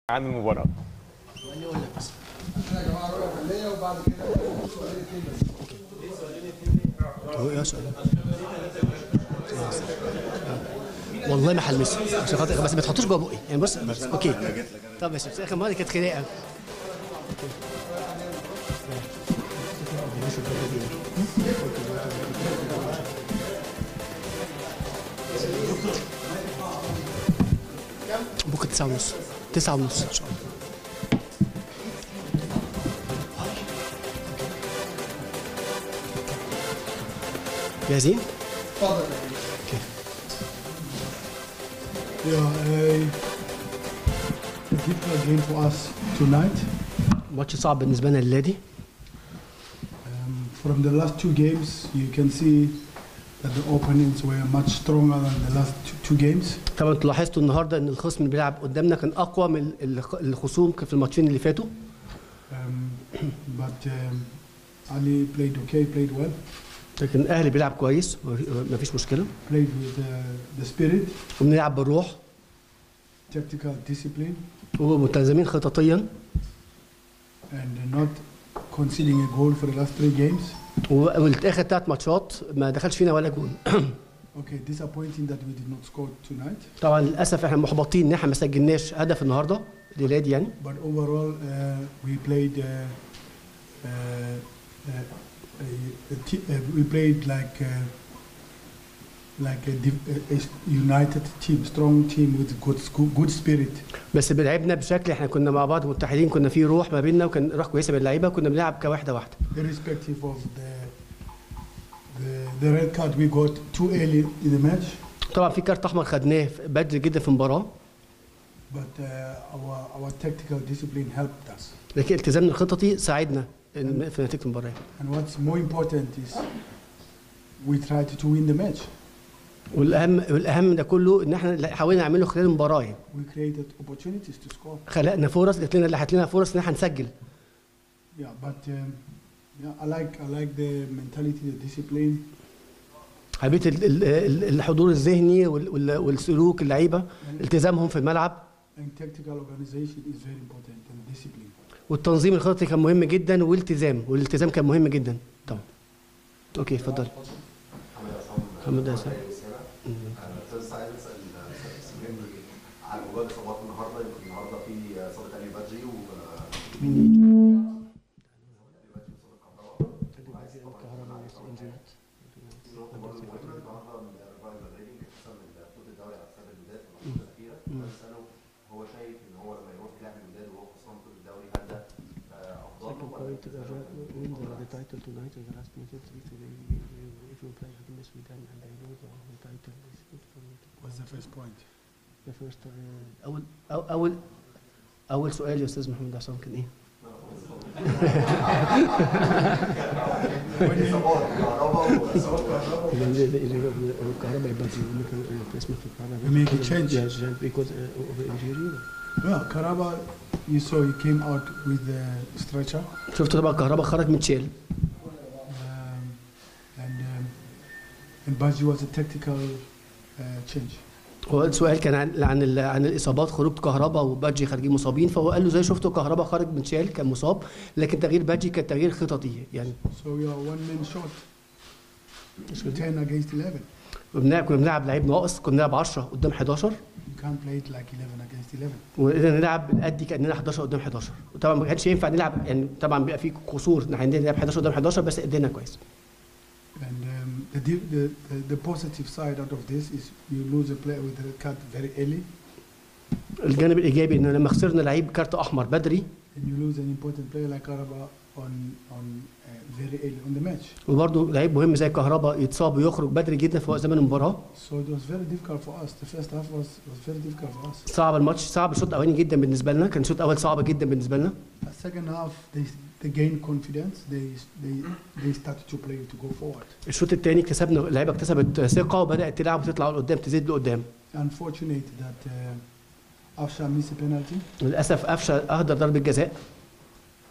عن المباراه هو ايه سؤال والله ما هلمسه عشان خاطر بس ما تحطوش جوه بقي يعني بص بس اوكي طب ماشي بس اخر مره كانت خناقه بكره تسعة ونص تسعة ونص ان شاء الله جاهزين؟ Yeah, a difficult game for us tonight. ماتش صعب بالنسبه لنا الليله دي Um, from the last two games, you can see that the opponents were much stronger than the last two, two games. طبعا انتوا لاحظتوا النهارده ان الخصم اللي بيلعب قدامنا كان اقوى من الخ- الخصوم في الماتشين اللي فاتوا Um, but um, Ali played okay, played well, لكن الاهلي بيلعب كويس ما فيش مشكله played with uh, the spirit, وبنلعب بالروح tactical discipline, وملتزمين خططيا and not conceding a goal for the last three games. والاخر ثلاث ماتشات ما دخلش فينا ولا جون Okay, disappointing that we did not score tonight, طبعا للاسف احنا محبطين ان احنا ما سجلناش هدف النهارده الليله دي يعني but overall uh, we played. Uh, uh, uh, a, a t- uh, we played like uh, like a, div- a, a united team, strong team with good sco- good spirit. بس لعبنا بشكل احنا كنا مع بعض متحدين كنا في روح ما بيننا وكان روح كويسه بين اللعيبه كنا بنلعب كواحده واحده irrespective of the, the the red card we got too early in the match. طبعا في كارت احمر خدناه بدري جدا في المباراه But uh, our our tactical discipline helped us. لكن التزامنا الخططي ساعدنا إن- في نتيجه المباراه And what's more important is we tried to win the match. والاهم والاهم من ده كله ان احنا حاولنا نعمله خلال المباراه يعني. We created opportunities to score. خلقنا فرص جات لنا لحت لنا فرص ان احنا نسجل Yeah, but um, yeah, I like I like the mentality, the discipline, حبيت ال- ال- ال- الحضور الذهني وال- وال- والسلوك اللعيبه التزامهم في الملعب and tactical organization is very important and discipline. والتنظيم الخططي كان مهم جدا والالتزام والالتزام كان مهم جدا طبعا اوكي اتفضل محمد حسام بس عايز اسال سليم على موضوع الاصابات النهارده يمكن النهارده في اصابه علي بدري و نقطه برضه مهمه النهارده الراجل المغربي خصوصا من بطوله الدوري على حساب الوداد في الماتشات الاخيره بساله هو شايف ان هو لما يروح يلعب الوداد وهو خسران بطوله الدوري هل ده آه، افضل له ولا What's the first point? اول أو- اول اول سؤال يا استاذ محمد عصام كان ايه؟ اصابات كهرباء الكهرباء يبقى في اسمه في الكهرباء You make a change. Yes, yes, because uh, of injury. Well, Karaba, you saw he came out with the stretcher, شفت طبعا الكهرباء خرج متشال um, and um, and Baji was a tactical uh, change. هو السؤال كان عن عن, ال- عن الاصابات خروج كهرباء وبادجي خارجين مصابين فهو قال له زي شفتوا كهرباء خارج متشال كان مصاب لكن تغيير بادجي كان تغيير خططي يعني So we are one man short, 10 against 11. وبنلعب كنا بنلعب لعيب ناقص كنا بنلعب 10 قدام 11 You can't play it like 11 against 11. وقدرنا نلعب نأدي كاننا 11 قدام 11 وطبعا ما كانش ينفع نلعب يعني طبعا بيبقى في قصور ان احنا نلعب 11 قدام 11 بس ادينا كويس And um, the, di- the, the the positive side out of this is you lose a player with a red card very early, الجانب الايجابي ان لما خسرنا لعيب كارت احمر بدري and you lose an important player like Karaba on on uh, very early on the match. وبرده لعيب مهم زي كهرباء يتصاب ويخرج بدري جدا في وقت زمن المباراه So it was very difficult for us. The first half was, was very difficult for us. صعب الماتش صعب الشوط الاولاني جدا بالنسبه لنا كان شوط اول صعب جدا بالنسبه لنا The second half, they, they gained confidence. They, they, they started to play to go forward. الشوط الثاني كسبنا اللعيبه اكتسبت ثقه وبدات تلعب وتطلع لقدام تزيد لقدام Unfortunate that uh, Afsha missed a penalty. للاسف قفشه اهدر ضربه جزاء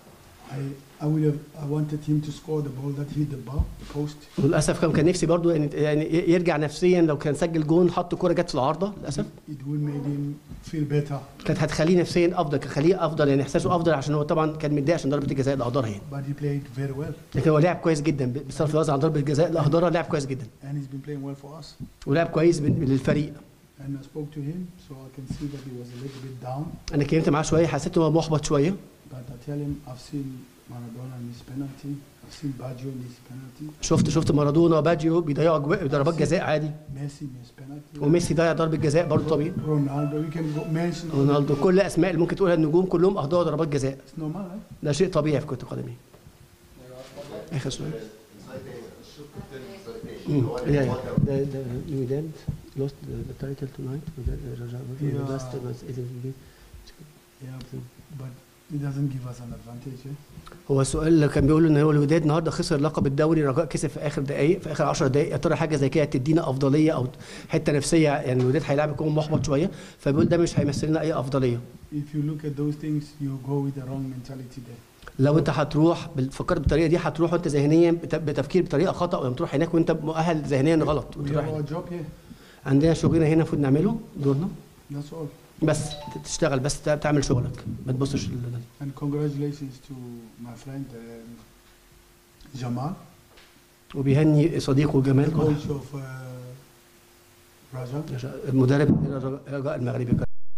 I, I would have, I wanted him to score the ball that hit the bar, the post. وللاسف كان كان نفسي برضو يعني يعني يرجع نفسيا لو كان سجل جون حط كوره جت في العارضه للاسف It would made him feel better, كانت هتخليه نفسيا افضل كان خليه افضل يعني احساسه افضل عشان هو طبعا كان متضايق عشان ضربه الجزاء اللي اهدرها يعني but he played very well. لكن هو لاعب كويس جدا بصرف النظر عن ضربه الجزاء اللي اهدرها لاعب كويس جدا And he's been playing well for us. ولاعب كويس بال- للفريق And I spoke to him, so I can see that he was a little bit down. انا اتكلمت معاه شويه حسيت ان هو محبط شويه But I tell him, I've seen Maradona miss penalty. I've seen Baggio miss penalty. شفت شفت مارادونا وباجيو بيضيعوا أجواء- ضربات جزاء عادي Messi miss penalty. وميسي ضيع ضربه جزاء برضه طبيعي Ronaldo, we can go mention. all رونالدو the- كل اسماء اللي ممكن تقولها النجوم كلهم اهدروا ضربات جزاء It's normal, right? ده شيء طبيعي في كره القدم يعني. اخر سؤال السؤال التاني الشوط التاني السؤال التاني مم. هو Yeah, هو yeah. The, the Wydad lost the, the title tonight. Wydad, uh, Raja, Yeah. the last was it is the- Yeah, but it doesn't give us an advantage. Eh? هو السؤال اللي كان بيقول ان هو الوداد النهارده خسر لقب الدوري رجاء كسب في اخر دقائق في اخر 10 دقائق يا ترى حاجه زي كده تدينا افضليه او حته نفسيه يعني الوداد هيلاعب يكون محبط شويه فبيقول ده مش هيمثل لنا اي افضليه If you look at those things, you go with the wrong mentality there. لو انت هتروح بال- فكرت بالطريقه دي هتروح وانت ذهنيا بت- بتفكير بطريقه خطا ولما تروح هناك وانت مؤهل ذهنيا غلط We وانت have رايح our هناك. job here. عندنا شغلنا هنا المفروض نعمله دورنا That's all. بس تشتغل بس تعمل شغلك ما تبصش ال- And congratulations to my friend um, Jamal, وبيهني صديقه جمال coach of uh, Raja. المدرب الرجاء الرجاء المغربي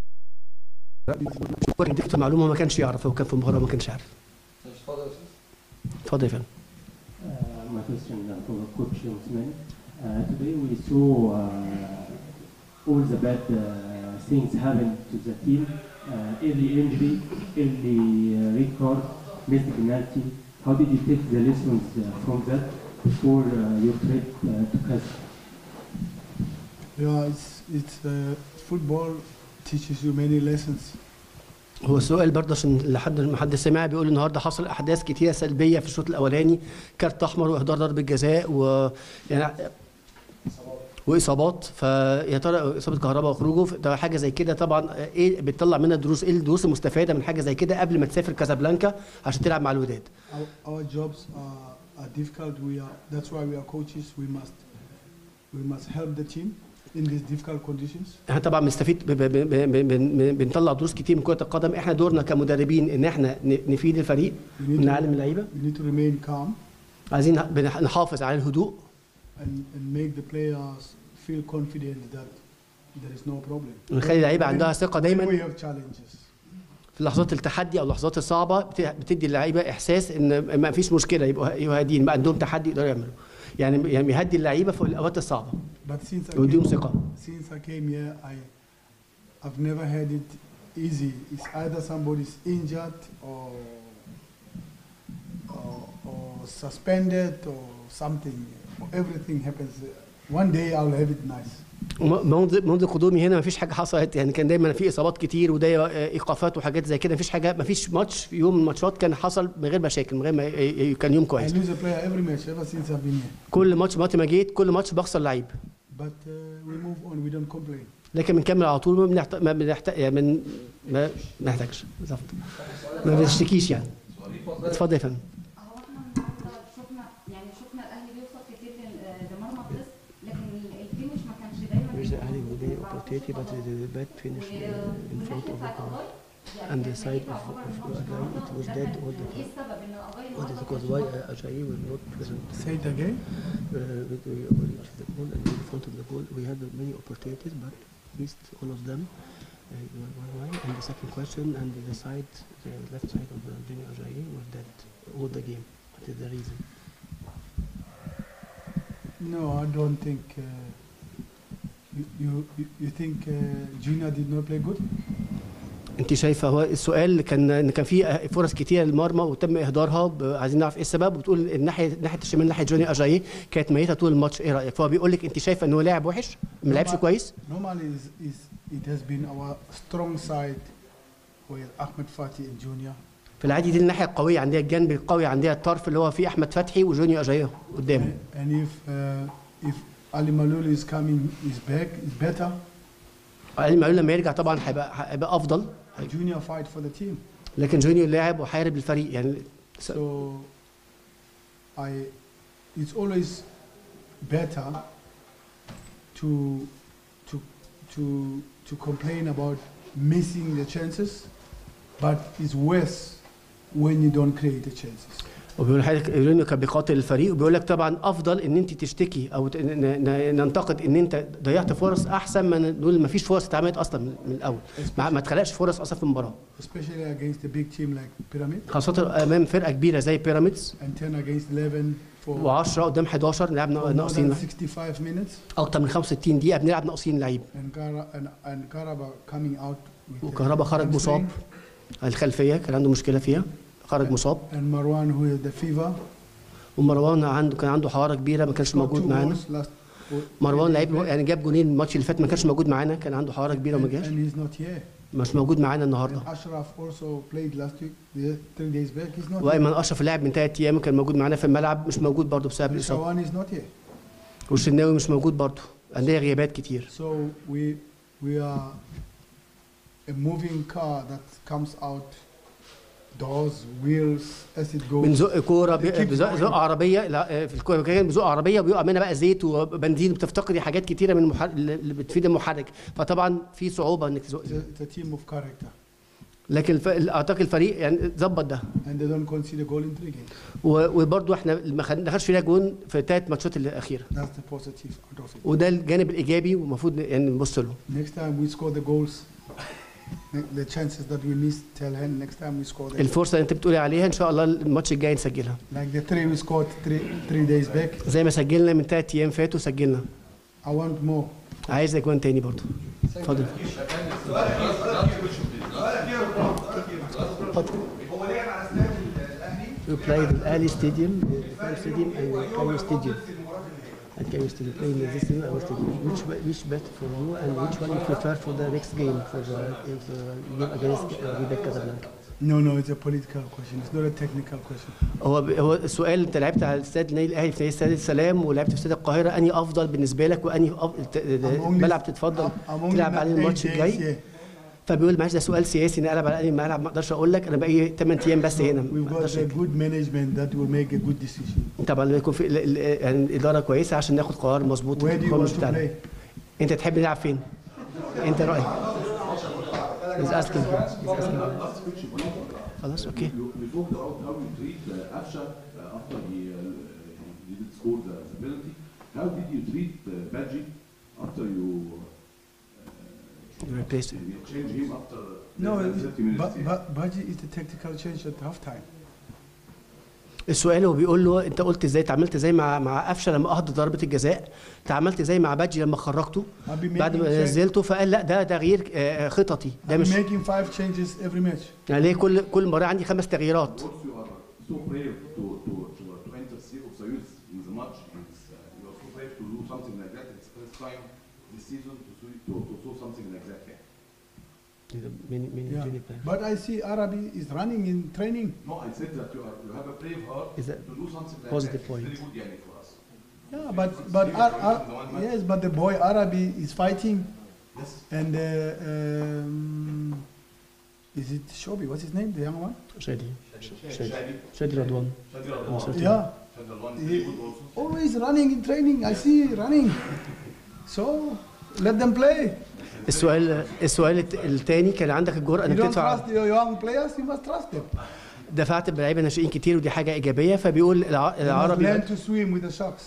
كنت اديته معلومه ما كانش يعرف هو كان في المباراه ما كانش عارف اتفضل يا فندم Uh, my question uh, for Coach Usman. Uh, today we saw uh, all the bad uh, things happen to the team. Uh, early injury, early uh, red card, missed penalty. How did you take the lessons uh, from that before uh, your trip uh, to Kazakhstan? Yeah, it's, it's uh, football teaches you many lessons. هو السؤال برضه عشان لحد ما حد سمع بيقول النهارده حصل احداث كتيره سلبيه في الشوط الاولاني كارت احمر واهدار ضربه جزاء و يعني واصابات فيا ترى اصابه كهرباء وخروجه ده حاجه زي كده طبعا ايه بتطلع منها دروس ايه الدروس المستفاده من حاجه زي كده قبل ما تسافر كازابلانكا عشان تلعب مع الوداد Our, our jobs are, are difficult. We are, that's why we are coaches. We must, we must help the team in these difficult conditions. احنا طبعا بنستفيد ب- ب- ب- ب- ب- بنطلع دروس كتير من كره القدم احنا دورنا كمدربين ان احنا ن- نفيد الفريق We need, ونعلم to, اللعيبه we need to remain calm عايزين نح- بنح- نحافظ على الهدوء and, and make the players feel confident that there is no problem. ونخلي اللعيبه عندها ثقه When دايما we have challenges. في لحظات التحدي او اللحظات الصعبه بت- بتدي اللعيبه احساس ان ما فيش مشكله يبقوا يبقوا هاديين بقى عندهم تحدي يقدروا يعملوا يعني يعني يهدي اللعيبه في الاوقات الصعبه But since I, ويديهم came, ثقه since I came here, I, I've never had it easy. It's either somebody's injured or, or, or suspended or something. Everything happens. One day I'll have it nice. وم- منذ منذ قدومي هنا ما فيش حاجه حصلت يعني كان دايما في اصابات كتير وده ايقافات وحاجات زي كده ما فيش حاجه ما فيش ماتش في يوم من الماتشات كان حصل من غير مشاكل من غير ما ي- ي- كان يوم I كويس lose a player every match ever since I've been here. كل ماتش وقت ما جيت كل ماتش بخسر لعيب But uh, we move on. We don't complain. لكن بنكمل على طول ما بنحت... ما بنحت... يعني من... ما ما نحتاجش بالظبط ما بنشتكيش يعني اتفضل يا فندم هو احنا النهارده شفنا يعني شفنا الاهلي بيوصل كتير لل- لمرمى الخصم لكن ال- الفينش ما كانش دايما and the side of, of Agai, it was dead all the ايه time. السبب ان اجاي What is النهارده because why uh, Ajayi was not present Say it again. uh, with the, with the goal and in front of the goal? We had many opportunities, but missed all of them. Uh, one why? And the second question, and the side, the left side of the Junior Ajayi was dead all the game. What is the reason? No, I don't think. Uh, you, you, you- you think uh, Gina did not play good? انت شايفه هو السؤال اللي كان ان كان في فرص كتيره للمرمى وتم اهدارها ب- عايزين نعرف ايه السبب وبتقول الناحيه ناحيه الشمال ناحيه جوني اجاي كانت ميته طول الماتش ايه رايك؟ فهو بيقول لك انت شايفه ان هو لاعب وحش ما لعبش كويس Normally, is, is it has been our strong side with Ahmed Fatih and Junior. في العادي دي الناحيه القويه عندها الجنب القوي عندها الطرف اللي هو فيه احمد فتحي وجوني اجاي قدامه And if uh, if Ali Malulu is coming, is back, is better. علي معلول لما يرجع طبعا هيبقى هيبقى افضل Junior fight for the team. لكن جونيور لاعب وحارب الفريق يعني So I, it's always better to to to to complain about missing the chances, but it's worse when you don't create the chances. وبيقول حضرتك ايرينيو كان بيقاتل الفريق وبيقول لك طبعا افضل ان انت تشتكي او ت- ن- ن- ننتقد ان انت ضيعت فرص احسن ما نقول ما فيش فرص اتعملت اصلا من من الاول ما, ما تخلقش فرص اصلا في المباراه Especially against a big team like Pyramid, خاصه امام فرقه كبيره زي بيراميدز and 10 against 11 for و10 قدام 11 لعبنا for more ناقصين than 65 minutes, اكتر من 65 دقيقه بنلعب ناقصين لعيب and Kara and, and Karaba coming out with a وكهربا خرج مصاب hamstring, الخلفيه كان عنده مشكله فيها خرج مصاب and Marwan who had the fever. ومروان عنده كان عنده حراره كبيره ما كانش scored موجود two معانا goals last- مروان لعيب يعني جاب جونين الماتش اللي فات ما كانش موجود معانا كان عنده حراره كبيره وما and, جاش and he's not here. مش موجود معانا النهارده And Ashraf also played last week, the three days back. He's not here. وايمن اشرف اللاعب من ثلاث ايام كان موجود معانا في الملعب مش موجود برضه بسبب And الاصابه Shawan is not here. والشناوي مش موجود برضه عندنا غيابات كتير So we we are a moving car that comes out doors, wheels as it goes. بنزق كوره بي- It keeps بزق going. زق عربيه لا، في الكوره كان بزق عربيه وبيقع منها بقى زيت وبنزين بتفتقدي حاجات كتيره من المحرك اللي بتفيد المحرك فطبعا في صعوبه انك تزق It's a, it's a team of character, لكن الف... اعتقد الفريق يعني ظبط ده and they don't concede a goal in three games. و- وبرضه احنا ما خد- دخلش فينا جون في الثلاث ماتشات الاخيره That's the positive out of it. وده الجانب الايجابي ومفروض يعني نبص له Next time we score the goals, ne- the chances that we miss, tell him next time we score the goals. الفرصه اللي انت بتقولي عليها ان شاء الله الماتش الجاي نسجلها Like the three we scored three, three days back. زي ما سجلنا من ثلاث ايام فاتوا سجلنا I want more. عايز اجوان تاني برضه اتفضل هو لعب على استاد الاهلي We played at Ali Stadium, Fan Stadium and Cairo Stadium. At Cairo Stadium, playing in this stadium, our stadium. Which which bet for you and which one you prefer for the next game for the if, uh, game against uh, Wydad Casablanca? No, no, it's a political question. It's not a technical question. هو هو السؤال انت لعبت على استاد النادي الاهلي في استاد السلام ولعبت في استاد القاهره انهي افضل بالنسبه لك وانهي أف- ت- I'm only- ملعب تتفضل I'm- I'm only تلعب عليه eight الماتش days الجاي here. فبيقول معلش ده سؤال سياسي نقلب على انهي ملعب ما اقدرش اقول لك انا باقي 8 ايام بس هنا We've ما got اقدرش a good management that will make a good decision. طبعا لما يكون في ال- ال- يعني الاداره كويسه عشان ناخد قرار مظبوط Where do you القرار want مش to بتاعنا play? انت تحب نلعب فين؟ انت رايك؟ He's asking. He's asking. خلاص اوكي You, you talked about how you treat uh, Afsha uh, after he, uh, he did score the, the penalty. How did you treat uh, Badji after you You replaced him. uh, change him after No, less than 30 minutes? but, but Baji is the tactical change at halftime. السؤال هو بيقول له انت قلت ازاي تعاملت ازاي مع مع قفشه لما اهدى ضربه الجزاء تعاملت ازاي مع بادجي لما خرجته I've been بعد making, ما change- نزلته فقال لا ده تغيير آه، خططي ده I've مش been making five changes every match. يعني ليه كل كل مباراه عندي خمس تغييرات Also, you are so brave to, to, to, to enter Sir- Soyuz in the match. And, uh, you are so brave to do something like that. It's first time this season to, see- to, to do something like that. Yeah. من من Yeah. جوني بلاير. But I see Arabi is running in training. No, I said that you, are, you have a brave heart Is that to do something like positive that. point? It's very good yani, for us. Yeah, but but Ar- Ar- yes, but the boy Arabi is fighting, Yes. and uh, um, is it Shobi? What's his name? The young one? شادي شادي Shadi, شادي رضوان Shadi Radwan. Yeah, Shadi Radwan is he, very good also. always running in training. I see running. So let them play. السؤال السؤال الت- التاني كان عندك الجرأة You انك don't تدفع trust your young players. You must trust them. دفعت بلعيبه ناشئين كتير ودي حاجه ايجابيه فبيقول الع- You must العربي learn to swim with the sharks.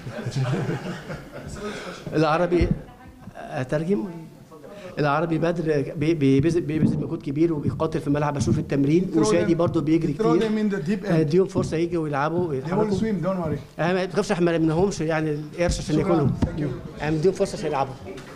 العربي اترجم العربي بدر بي- بيبذل بيبذل مجهود كبير وبيقاتل في الملعب بشوف التمرين Throw وشادي them- برضه بيجري Throw كتير them in the deep end. اديهم فرصه يجوا ويلعبوا They will ويتحركوا swim. Don't worry. انا ما تخافش احنا ما منهمش يعني القرش عشان شكراً. ياكلهم Thank you. يعني مديهم فرصه عشان يلعبوا